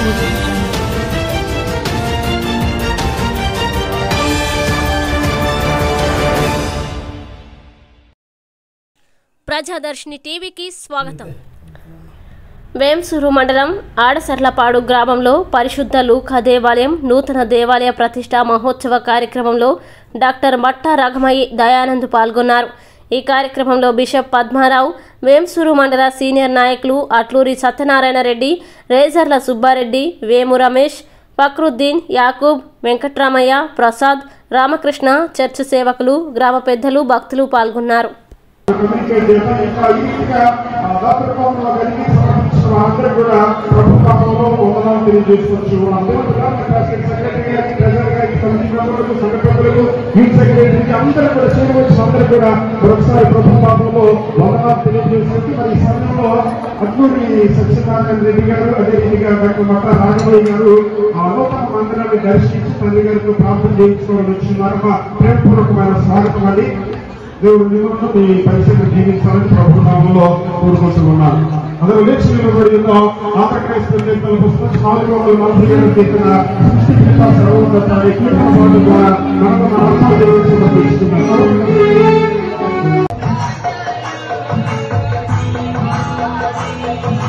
ప్రజాదర్శిని టీవీకి స్వాగతం వేంసూరు మండలం ఆడసర్లపాడు గ్రామంలో పరిశుద్ధ లూకా దేవాలయం నూతన దేవాలయ ప్రతిష్ట మహోత్సవ కార్యక్రమంలో డాక్టర్ మట్టా రాఘమయ్య దయానంద్ పాల్గొన్నారు ఈ కార్యక్రమంలో బిషప్ పద్మారావు వేంసూరు మండల సీనియర్ నాయకులు అట్లూరి సత్యనారాయణ రెడ్డి రేజర్ల సుబ్బారెడ్డి వేము రమేష్ ఫక్రుద్దీన్ యాకూబ్ వెంకట్రామయ్య ప్రసాద్ రామకృష్ణ చర్చ్ సేవకులు గ్రామ పెద్దలు భక్తులు పాల్గొన్నారు కమ్యూనికేట్ చేస్తాం ఇంకా ఈజీగా దాతృత్వంలో కలిగి సమర్పించిన అందరూ కూడా ప్రభు పాపంలో వందనాలు తెలియజేసుకోవచ్చు అందరూ కూడా సెక్రటరీ గారికి ట్రెజర్ గారికి కమిటీ మెంబర్లకు సంఘటనలకు యూత్ సెక్రటరీకి అందరూ కూడా చేయవచ్చు అందరూ కూడా మరొకసారి ప్రభు పాపంలో వందనాలు తెలియజేసుకుంటూ మరి ఈ సమయంలో అట్లూరి సత్యనారాయణ రెడ్డి గారు అదేవిధంగా డాక్టర్ మట్ట రాఘవయ్య గారు ఆ నూతన మందిరాన్ని దర్శించి తండ్రి గారితో ప్రార్థన చేయించుకోవడం వచ్చినారు మా ప్రేమపూర్వకమైన స్వాగతం అండి దేవుడు నిమిత్తం మీ పరిస్థితి జీవించాలని ప్రభు నామంలో కోరుకుంటున్నాను అందులో లేచి నిలబడి ఉన్నాం ఆంధ్రప్రదేశ్ నేతల పుస్తకం నాలుగు వందల నలభై ఏడు చేసిన సృష్టికర్త సర్వోన్నత కీర్తన పాటల ద్వారా మనకు మన అర్థాలు తెలియజేస్తున్నాను Thank